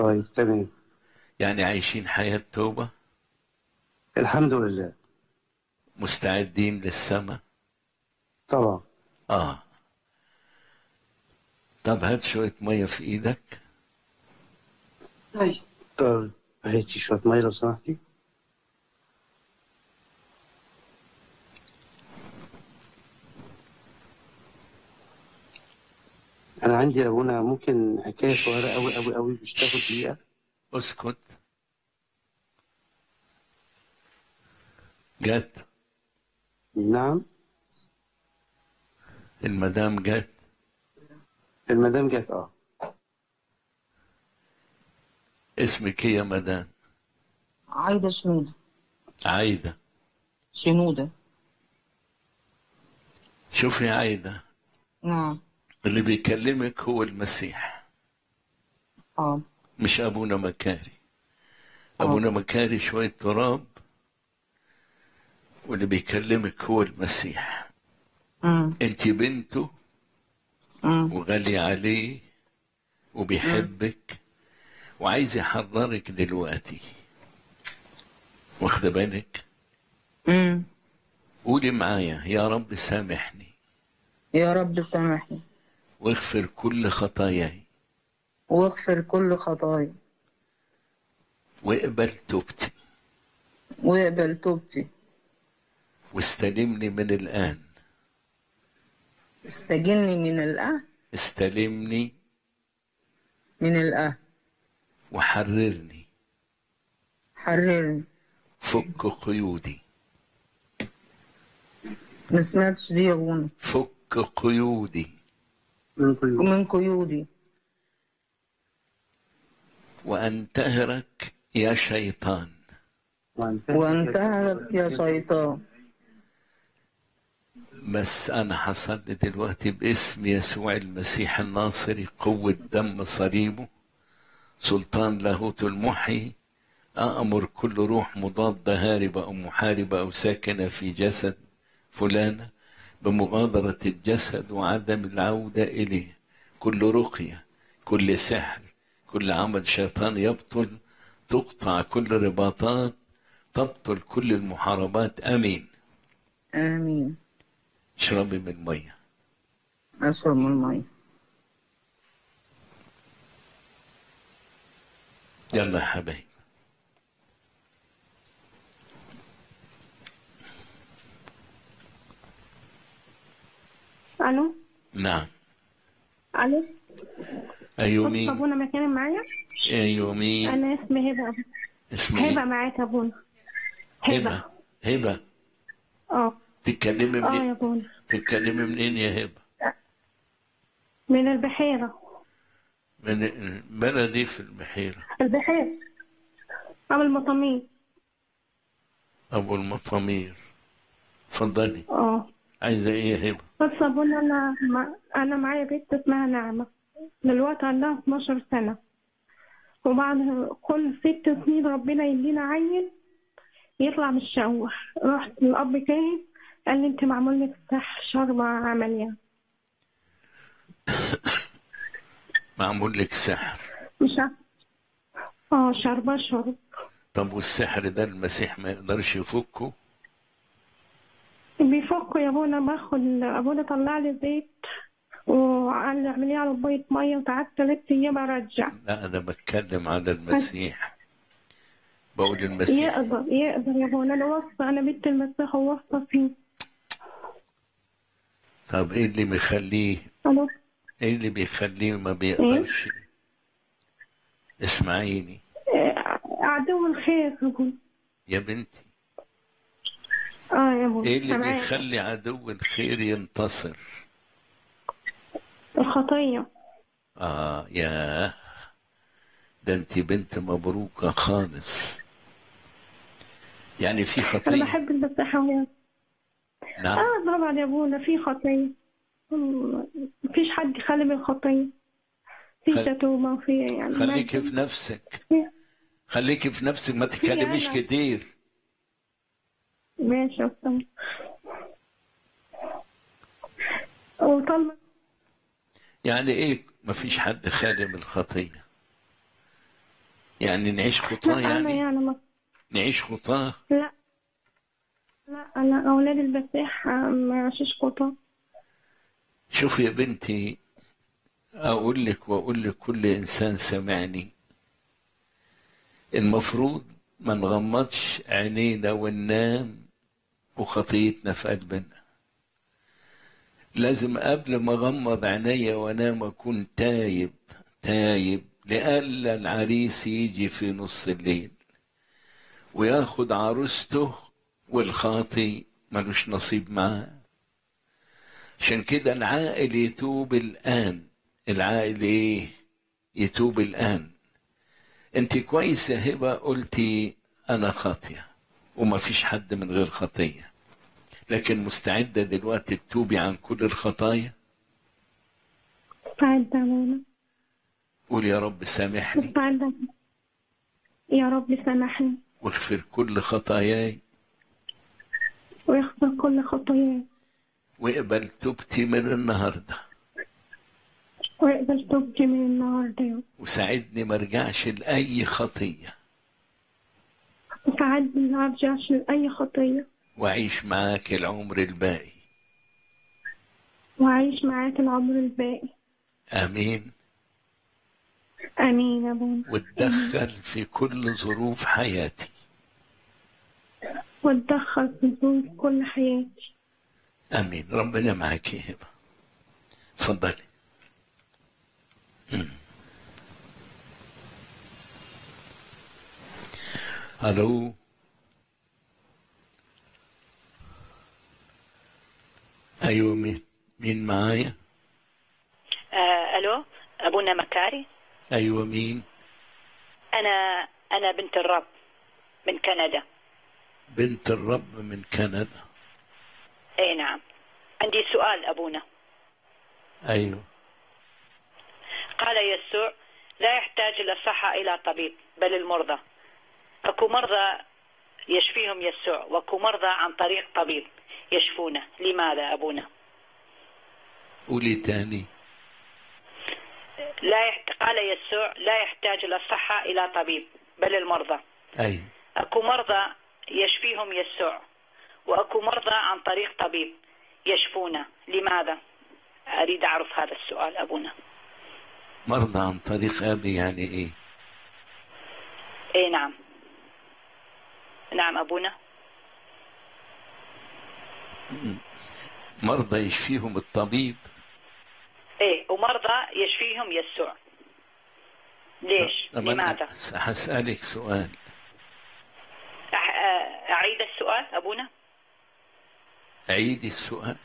طيب تمام يعني عايشين حياة توبة الحمد لله مستعدين للسماء طبعا اه طب هات شوية مية في ايدك طيب طب هاتي شوية مية لو سمحتي أنا عندي يا أبونا ممكن حكاية صغيرة أوي أوي أوي مش تاخد دقيقة اسكت جت نعم المدام جت المدام جت أه اسمك ايه يا مدام عايدة شنودة عايدة شنودة شوفي عايدة نعم اللي بيكلمك هو المسيح اه مش ابونا مكاري ابونا مكاري شوية تراب واللي بيكلمك هو المسيح امم انت بنته امم وغالي عليه وبيحبك وعايز يحررك دلوقتي واخده بالك امم قولي معايا يا رب سامحني يا رب سامحني واغفر كل خطاياي واغفر كل خطايا واقبل توبتي واقبل توبتي واستلمني من الآن استجني من الأهل استلمني من الأهل وحررني حررني فك قيودي ما سمعتش دي يا غنى فك قيودي من كل يوم من قيودي وأنتهرك يا شيطان وانتهرك يا شيطان بس أنا حصل لي دلوقتي باسم يسوع المسيح الناصري قوة دم صليبه سلطان لاهوت المحيي أأمر كل روح مضادة هاربة أو محاربة أو ساكنة في جسد فلانة بمغادرة الجسد وعدم العودة إليه كل رقية كل سحر كل عمل شيطان يبطل تقطع كل رباطات تبطل كل المحاربات آمين آمين اشربي من مية أشرب من المية يلا يا حبايبي الو نعم الو أيوة بص مين ابونا مكان معايا أيوة مين انا اسمي هبه اسمي هبه إيه؟ معاك يا ابونا هبة هبة اه تتكلمي اه يا منين ابونا تتكلمي منين يا هبة من البحيره من بلدي في البحيرة البحيره ابو المطامين أبو المطامير اتفضلي اه عايزة إيه يا هبة بس ابونا انا مع... انا معايا بنت اسمها نعمه دلوقتي عندها 12 سنه وبعد كل ست سنين ربنا يدينا عيل يطلع من الشقوة رحت للأب كاهن قال لي أنت معمول لك سحر شرب عملية معمول لك سحر مش عارفة اه شربة شرب طب والسحر ده المسيح ما يقدرش يفكه بيفكوا يا ابونا باخد ابونا طلع لي زيت وقال لي اعمليه على كوباية مية وقعدت تلات أيام أرجع لا أنا بتكلم على المسيح بقول المسيح يقدر يقدر يا ابونا أنا واثقة أنا بنت المسيح وواثقة فيه طب إيه اللي بيخليه ألو إيه اللي بيخليه ما بيقدرش اسمعيني آه، عدو الخير يا ابونا يا بنتي اه يا ابونا ايه اللي سامعاك. بيخلي عدو الخير ينتصر الخطية اه يا ده انت بنت مبروكة خالص يعني في أنا خطية بحب المسيحية نعم اه طبعا يا ابونا في خطية مم، مفيش حد خالي من الخطية في خل- شتومة وفي يعني خليكي ما- في نفسك في- خليكي في نفسك ما تتكلميش أنا. كتير ماشي يا أستاذ. وطالما يعني ايه ما فيش حد خالي من الخطية يعني نعيش خطاه لا أنا يعني يعني ما نعيش خطاه لا لا أنا أولاد المسيح ما عاشوش قطع شوف يا بنتي أقول لك وأقول لكل إنسان سمعني المفروض ما نغمضش عينينا وننام وخطيتنا في قلبنا لازم قبل ما أغمض عينيا وأنام أكون تايب تايب لئلا العريس يجي في نص الليل وياخد عروسته والخاطي ملوش نصيب معاه عشان كده العاقل يتوب الآن العاقل إيه يتوب الآن أنت كويس يا هبة قلتي أنا خاطية وما فيش حد من غير خطية لكن مستعدة دلوقتي تتوبي عن كل الخطايا مستعدة أنا قول يا رب سامحني مستعدة يا رب سامحني واغفر كل خطاياي ويغفر كل خطاياي واقبل توبتي من النهارده ويقبل توبتي من النهاردة يا رب. وساعدني ما ارجعش لاي خطيه وساعدني ما أرجعش لأي خطية واعيش معاك العمر الباقي وأعيش معاك العمر الباقي امين آمين يا أبونا واتدخل في كل ظروف حياتي واتدخل في ظروف كل حياتي امين ربنا معاك يا هبه اتفضلي مم. الو ايوه مين مين معايا آه الو ابونا مكاري ايوه مين انا انا بنت الرب من كندا بنت الرب من كندا اي نعم عندي سؤال ابونا ايوه قال يسوع لا يحتاج الأصحاء إلى طبيب بل المرضى أكو مرضى يشفيهم يسوع وأكو مرضى عن طريق طبيب يشفونه لماذا أبونا قولي تاني لا يحت... قال يسوع لا يحتاج الأصحاء إلى طبيب بل المرضى ايوه أكو مرضى يشفيهم يسوع وأكو مرضى عن طريق طبيب يشفونه لماذا أريد أعرف هذا السؤال أبونا مرضى عن طريق ابي يعني ايه اي نعم نعم ابونا مرضى يشفيهم الطبيب ايه ومرضى يشفيهم يسوع ليش طب أنا لماذا هسألك سؤال أح- آه، اعيد السؤال ابونا عيدي السؤال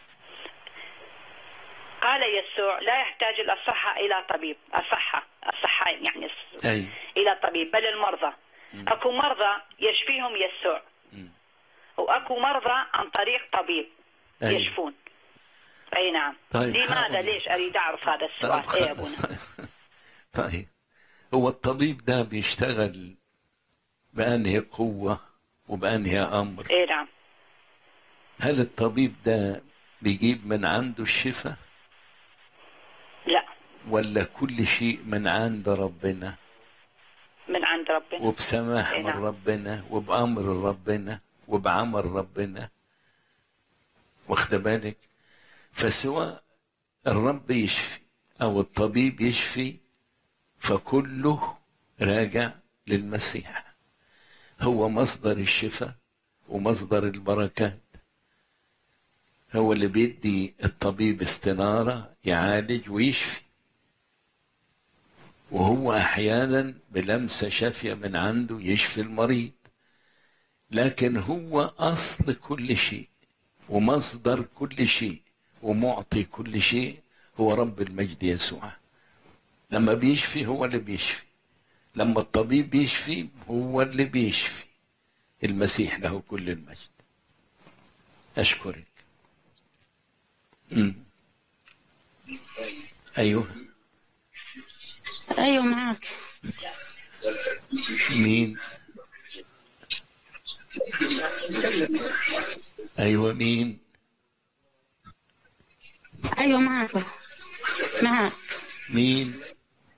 قال يسوع لا يحتاج الاصحاء الى طبيب اصحة اصحة يعني الص- ايوه الى طبيب بل المرضى اكو مرضى يشفيهم يسوع مم. واكو مرضى عن طريق طبيب أيوة. يشفون اي نعم طيب، لماذا حاول. ليش اريد اعرف هذا السؤال طيب ايه يا خلاص ابونا طيب هو الطبيب ده بيشتغل بأنهي قوة وبأنهي أمر ايه نعم هل الطبيب ده بيجيب من عنده الشفاء لا ولا كل شيء من عند ربنا من عند ربنا وبسماح إيه من نعم. ربنا وبأمر ربنا وبعمل ربنا واخد بالك فسواء الرب يشفي أو الطبيب يشفي فكله راجع للمسيح هو مصدر الشفاء ومصدر البركات هو اللي بيدي الطبيب استنارة يعالج ويشفي وهو احيانا بلمسه شافيه من عنده يشفي المريض لكن هو اصل كل شيء ومصدر كل شيء ومعطي كل شيء هو رب المجد يسوع لما بيشفي هو اللي بيشفي لما الطبيب بيشفي هو اللي بيشفي المسيح له كل المجد اشكرك أمم. ايوه ايوه معاك مين ايوه مين ايوه معاك معاك مين